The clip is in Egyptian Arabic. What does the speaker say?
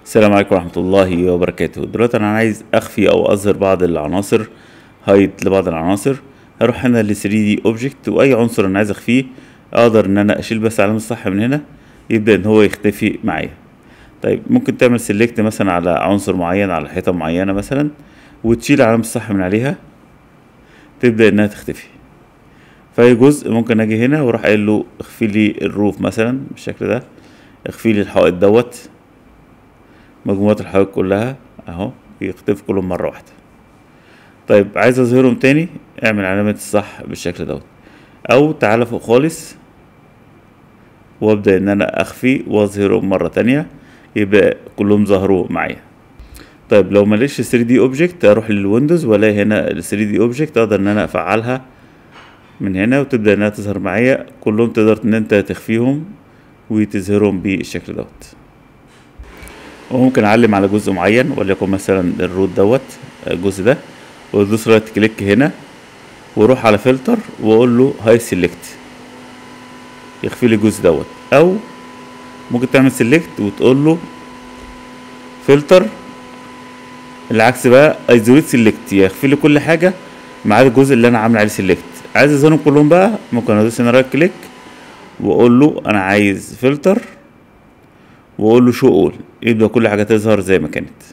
السلام عليكم ورحمة الله وبركاته دلوقتي أنا عايز أخفي أو أظهر بعض العناصر هايد لبعض العناصر هروح هنا ل 3D Object وأي عنصر أنا عايز أخفيه أقدر إن أنا أشيل بس علامة الصح من هنا يبدأ إن هو يختفي معايا طيب ممكن تعمل سيلكت مثلا على عنصر معين على حيطة معينة مثلا وتشيل علامة الصح من عليها تبدأ إنها تختفي فأي جزء ممكن أجي هنا وأروح قايل له اخفي لي الروف مثلا بالشكل ده اخفي لي الحائط دوت مجموعة الحوائط كلها اهو يختفي كلهم مرة واحدة طيب عايز اظهرهم تاني اعمل علامة الصح بالشكل دوت او تعالى فوق خالص وابدأ ان انا اخفي واظهرهم مرة تانية يبقى كلهم ظهروا معايا طيب لو ماليش 3 دي اوبجكت اروح للويندوز والاقي هنا ال 3 دي اوبجكت اقدر ان انا افعلها من هنا وتبدأ انها تظهر معايا كلهم تقدر ان انت تخفيهم وتظهرهم بالشكل دوت وممكن اعلم على جزء معين وليكن مثلا الروت دوت الجزء ده وادوس رايت كليك هنا واروح على فلتر واقول له هاي سيلكت يخفي لي الجزء دوت او ممكن تعمل سيلكت وتقول له فلتر العكس بقى ايزوليت سيلكت يخفي لي كل حاجه ما عدا الجزء اللي انا عامل عليه سيلكت عايز اظهرهم كلهم بقى ممكن ادوس هنا رايت كليك واقول له انا عايز فلتر واقول له شو اول يبدا كل حاجه تظهر زي ما كانت